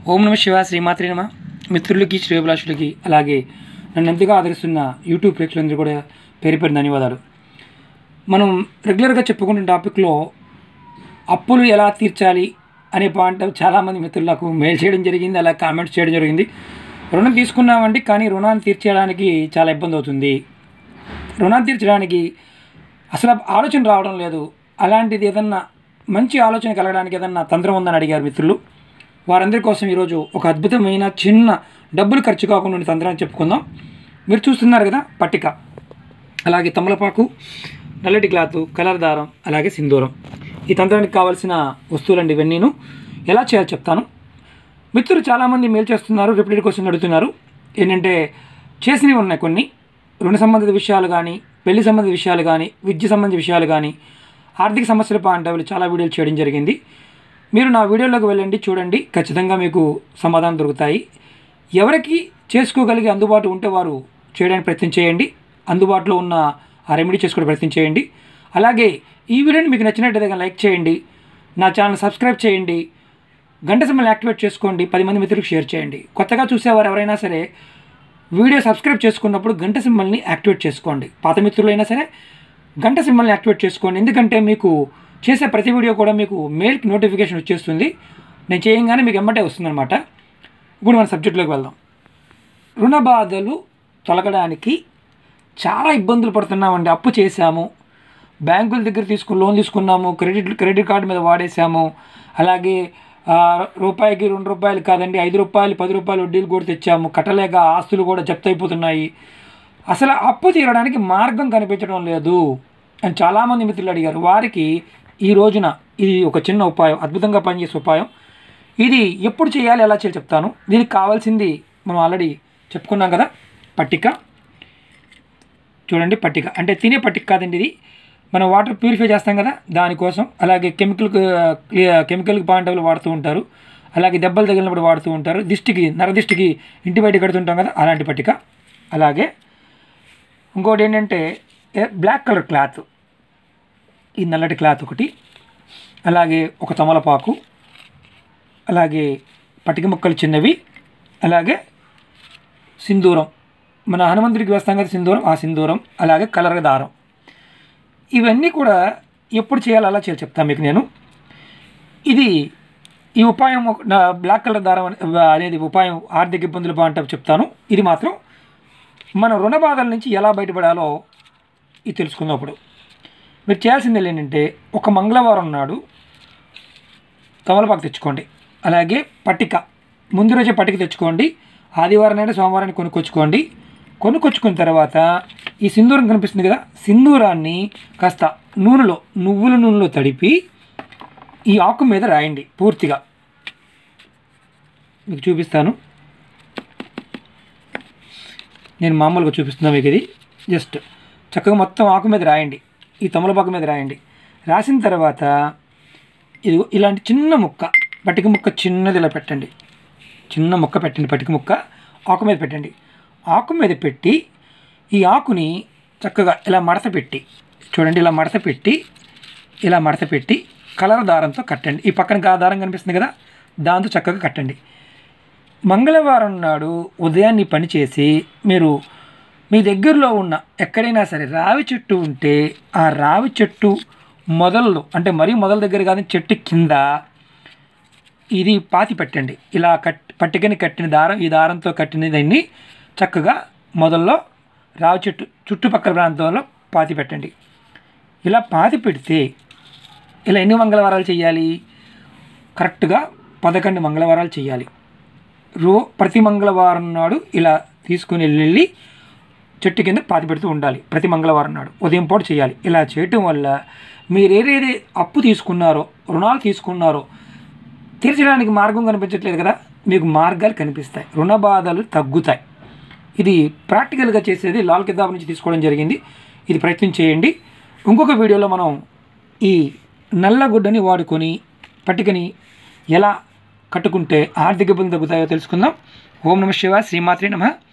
ఓం నమ శివ శ్రీమాత్రి నమ మిత్రులకి శ్రేయభిలాషులకి అలాగే నన్ను ఎంతగా ఆదరిస్తున్న యూట్యూబ్ ప్రేక్షకులందరూ కూడా పేరు పేరు ధన్యవాదాలు మనం రెగ్యులర్గా చెప్పుకుంటున్న టాపిక్లో అప్పులు ఎలా తీర్చాలి అనే పాయింట్ చాలామంది మిత్రులకు మెయిల్ చేయడం జరిగింది అలా కామెంట్స్ చేయడం జరిగింది రుణం తీసుకున్నామండి కానీ రుణాన్ని తీర్చేయడానికి చాలా ఇబ్బంది అవుతుంది రుణాన్ని తీర్చడానికి అసలు ఆలోచన రావడం లేదు అలాంటిది ఏదన్నా మంచి ఆలోచన కలగడానికి ఏదన్నా తంత్రం ఉందని అడిగారు మిత్రులు వారందరి కోసం ఈరోజు ఒక అద్భుతమైన చిన్న డబ్బులు ఖర్చు కాకుండా ఉండే తంత్రాన్ని చెప్పుకుందాం మీరు చూస్తున్నారు కదా పట్టిక అలాగే తమలపాకు నల్లటి క్లాత్ కలర్ దారం అలాగే సింధూరం ఈ తంత్రానికి కావాల్సిన వస్తువులండి ఇవన్నీను ఎలా చేయాలో చెప్తాను మిత్రులు చాలామంది మెయిల్ చేస్తున్నారు రిపీటెడ్ క్వశ్చన్ అడుగుతున్నారు ఏంటంటే చేసినవి ఉన్నాయి కొన్ని రుణ సంబంధిత విషయాలు కానీ పెళ్లి సంబంధిత విషయాలు కానీ విద్య సంబంధిత విషయాలు కానీ ఆర్థిక సమస్యల పాయింట్ అవి చాలా వీడియోలు చేయడం జరిగింది మీరు నా వీడియోలోకి వెళ్ళండి చూడండి ఖచ్చితంగా మీకు సమాధానం దొరుకుతాయి ఎవరికి చేసుకోగలిగే అందుబాటు ఉంటే వారు చేయడానికి ప్రయత్నం చేయండి అందుబాటులో ఉన్న ఆ రెమెడీ చేసుకోవడం ప్రయత్నం చేయండి అలాగే ఈ వీడియోని మీకు నచ్చినట్టయితే కనుక లైక్ చేయండి నా ఛానల్ సబ్స్క్రైబ్ చేయండి గంట సింబల్ యాక్టివేట్ చేసుకోండి పది మంది మిత్రులకు షేర్ చేయండి కొత్తగా చూసేవారు ఎవరైనా సరే వీడియో సబ్స్క్రైబ్ చేసుకున్నప్పుడు గంట సింబల్ని యాక్టివేట్ చేసుకోండి పాత మిత్రులైనా సరే గంట సింబల్ని యాక్టివేట్ చేసుకోండి ఎందుకంటే మీకు చేసే ప్రతి వీడియో కూడా మీకు మెయిల్కి నోటిఫికేషన్ వచ్చేస్తుంది నేను చేయంగానే మీకు ఎమ్మటే వస్తుందన్నమాట ఇప్పుడు మన సబ్జెక్టులోకి వెళ్దాం రుణ బాధలు తొలగడానికి చాలా ఇబ్బందులు పడుతున్నామండి అప్పు చేశాము బ్యాంకుల దగ్గర తీసుకుని లోన్ తీసుకున్నాము క్రెడిట్ క్రెడిట్ కార్డు మీద వాడేసాము అలాగే ఆ, రూపాయికి రెండు రూపాయలు కాదండి ఐదు రూపాయలు పది రూపాయలు వడ్డీలు కూడా తెచ్చాము కట్టలేక ఆస్తులు కూడా జప్తు అయిపోతున్నాయి అసలు అప్పు తీరడానికి మార్గం కనిపించడం లేదు అని చాలామంది మిత్రులు అడిగారు వారికి ఈ రోజున ఇది ఒక చిన్న ఉపాయం అద్భుతంగా పనిచేసే ఉపాయం ఇది ఎప్పుడు చేయాలి ఎలా చేయాలి చెప్తాను దీనికి కావాల్సింది మనం ఆల్రెడీ చెప్పుకున్నాం కదా పట్టిక చూడండి పట్టిక అంటే తినే పట్టిక కాదండి ఇది మనం వాటర్ ప్యూరిఫై చేస్తాం కదా దానికోసం అలాగే కెమికల్ కెమికల్ పాయింట్లు వాడుతూ ఉంటారు అలాగే దెబ్బలు తగిలినప్పుడు వాడుతూ ఉంటారు దిష్టికి నరదిష్టికి ఇంటి బయట కడుతుంటాం కదా అలాంటి పట్టిక అలాగే ఇంకోటి ఏంటంటే ఏ- బ్లాక్ కలర్ క్లాత్ ఈ నల్లటి క్లాత్ ఒకటి అలాగే ఒక తమలపాకు అలాగే పటిక ముక్కలు చిన్నవి అలాగే సింధూరం మన హనుమంతుడికి వేస్తాం కదా సింధూరం ఆ సింధూరం అలాగే కలర్ దారం ఇవన్నీ కూడా ఎప్పుడు చేయాలో అలా చేయాలి చెప్తాను మీకు నేను ఇది ఈ ఉపాయం ఒక- నా బ్లాక్ కలర్ దారం అనే- అనేది ఉపాయం ఆర్థిక ఇబ్బందులు బాగుంటే చెప్తాను ఇది మాత్రం మన రుణ బాధల నుంచి ఎలా బయటపడాలో ఇది తెలుసుకుందాం అప్పుడు మీరు చేయాల్సింది ఏంటంటే ఒక మంగళవారం నాడు తమలపాకు తెచ్చుకోండి అలాగే పట్టిక ముందు రోజే పట్టిక తెచ్చుకోండి ఆదివారం అయినా సోమవారాన్ని కొనుక్కొచ్చుకోండి కొనుక్కొచ్చుకున్న తర్వాత ఈ సింధూరం కనిపిస్తుంది కదా సింధూరాన్ని కాస్త నూనెలో నువ్వుల నూనెలో తడిపి ఈ ఆకు మీద రాయండి పూర్తిగా మీకు చూపిస్తాను నేను మామూలుగా చూపిస్తున్నా మీకు ఇది జస్ట్ చక్కగా మొత్తం ఆకు మీద రాయండి ఈ తమలపాకు మీద రాయండి రాసిన తర్వాత ఇది ఇలాంటి చిన్న ముక్క పటిక ముక్క చిన్నది ఇలా పెట్టండి చిన్న ముక్క పెట్టండి పటిక ముక్క ఆకు మీద పెట్టండి ఆకు మీద పెట్టి ఈ ఆకుని చక్కగా ఇలా మడత పెట్టి చూడండి ఇలా మడత పెట్టి ఇలా మడత పెట్టి కలర్ దారంతో కట్టండి ఈ పక్కన కా దారం కనిపిస్తుంది కదా దాంతో చక్కగా కట్టండి మంగళవారం నాడు ఉదయాన్నే పని చేసి మీరు మీ దగ్గరలో ఉన్న ఎక్కడైనా సరే రావి చెట్టు ఉంటే ఆ రావి చెట్టు మొదల్లో అంటే మరీ మొదల దగ్గర కాదు చెట్టు కింద ఇది పాతి పెట్టండి ఇలా కట్ పట్టికని కట్టిన దారం ఈ దారంతో కట్టిన దాన్ని చక్కగా మొదల్లో రావి చెట్టు చుట్టుపక్కల ప్రాంతంలో పాతి పెట్టండి ఇలా పాతి పెడితే ఇలా ఎన్ని మంగళవారాలు చేయాలి కరెక్ట్గా పదకొండు మంగళవారాలు చేయాలి రో ప్రతి మంగళవారం నాడు ఇలా తీసుకుని వెళ్ళి చెట్టు కింద పాతి పెడుతూ ఉండాలి ప్రతి మంగళవారం నాడు ఉదయం పూట చేయాలి ఇలా చేయటం వల్ల మీరు ఏదైతే అప్పు తీసుకున్నారో రుణాలు తీసుకున్నారో తీర్చడానికి మార్గం కనిపించట్లేదు కదా మీకు మార్గాలు కనిపిస్తాయి రుణ బాధలు తగ్గుతాయి ఇది ప్రాక్టికల్గా చేసేది లాల్ కితాబ్ నుంచి తీసుకోవడం జరిగింది ఇది ప్రయత్నం చేయండి ఇంకొక వీడియోలో మనం ఈ నల్లగుడ్డని వాడుకొని పట్టికని ఎలా కట్టుకుంటే ఆర్థిక ఇబ్బందులు తగ్గుతాయో తెలుసుకుందాం ఓం నమ శివ శ్రీమాత్రి నమ